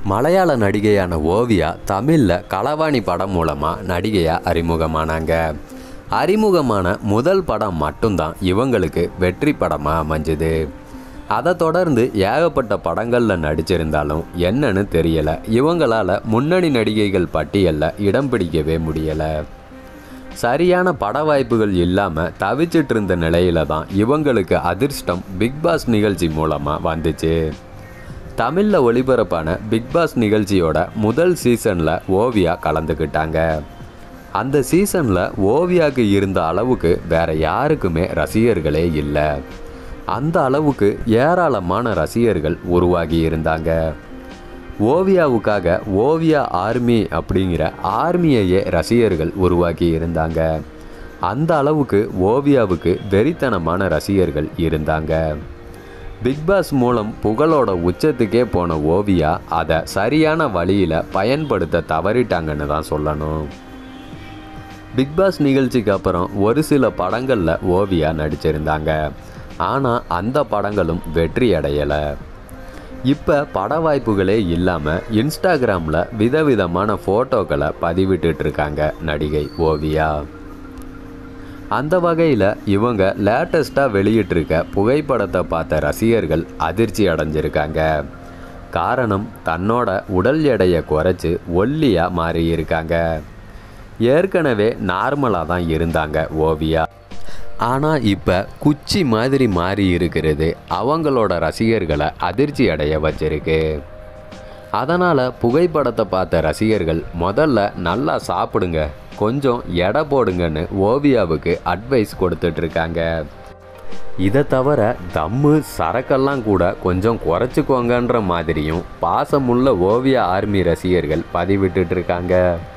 மலையாள நடிகையான ஓவியா தமிழில் களவாணி படம் மூலமாக நடிகையாக அறிமுகமானாங்க அறிமுகமான முதல் படம் மட்டும்தான் இவங்களுக்கு வெற்றி படமாக அமைஞ்சுது அதை தொடர்ந்து ஏகப்பட்ட படங்களில் நடிச்சிருந்தாலும் என்னன்னு தெரியலை இவங்களால் முன்னணி நடிகைகள் பட்டியலில் இடம் பிடிக்கவே முடியலை சரியான பட வாய்ப்புகள் இல்லாமல் தவிச்சிட்டு இருந்த நிலையில தான் இவங்களுக்கு அதிர்ஷ்டம் பிக் பாஸ் நிகழ்ச்சி மூலமாக வந்துச்சு தமிழில் ஒளிபரப்பான பிக் பாஸ் நிகழ்ச்சியோட முதல் சீசனில் ஓவியா கலந்துக்கிட்டாங்க அந்த சீசனில் ஓவியாவுக்கு இருந்த அளவுக்கு வேற யாருக்குமே ரசிகர்களே இல்லை அந்த அளவுக்கு ஏராளமான ரசிகர்கள் உருவாகி இருந்தாங்க ஓவியாவுக்காக ஓவியா ஆர்மி அப்படிங்கிற ஆர்மியையே ரசிகர்கள் உருவாக்கி இருந்தாங்க அந்த அளவுக்கு ஓவியாவுக்கு வெறித்தனமான ரசிகர்கள் இருந்தாங்க பிக் பாஸ் மூலம் புகழோட உச்சத்துக்கே போன ஓவியா அதை சரியான வழியில் பயன்படுத்த தவறிட்டாங்கன்னு தான் சொல்லணும் பிக் பாஸ் நிகழ்ச்சிக்கு அப்புறம் ஒரு சில படங்களில் ஓவியா நடிச்சிருந்தாங்க ஆனால் அந்த படங்களும் வெற்றி அடையலை இப்போ பட வாய்ப்புகளே இல்லாமல் இன்ஸ்டாகிராமில் விதவிதமான ஃபோட்டோக்களை பதிவிட்டுட்டு இருக்காங்க நடிகை ஓவியா அந்த வகையில் இவங்க லேட்டஸ்ட்டாக வெளியிட்டிருக்க புகைப்படத்தை பார்த்த ரசிகர்கள் அதிர்ச்சி அடைஞ்சிருக்காங்க காரணம் தன்னோட உடல் எடையை குறைச்சி ஒல்லியாக மாறியிருக்காங்க ஏற்கனவே நார்மலாக தான் இருந்தாங்க ஓவியா ஆனால் இப்போ குச்சி மாதிரி மாறி இருக்கிறது அவங்களோட ரசிகர்களை அதிர்ச்சி அடைய வச்சிருக்கு அதனால் புகைப்படத்தை பார்த்த ரசிகர்கள் முதல்ல நல்லா சாப்பிடுங்க கொஞ்சம் எடை போடுங்கன்னு ஓவியாவுக்கு அட்வைஸ் கொடுத்துட்ருக்காங்க இதை தவிர தம்மு சரக்கெல்லாம் கூட கொஞ்சம் குறைச்சிக்கோங்கன்ற மாதிரியும் பாசமுள்ள ஓவிய ஆர்மி ரசிகர்கள் பதிவிட்டுட்டு இருக்காங்க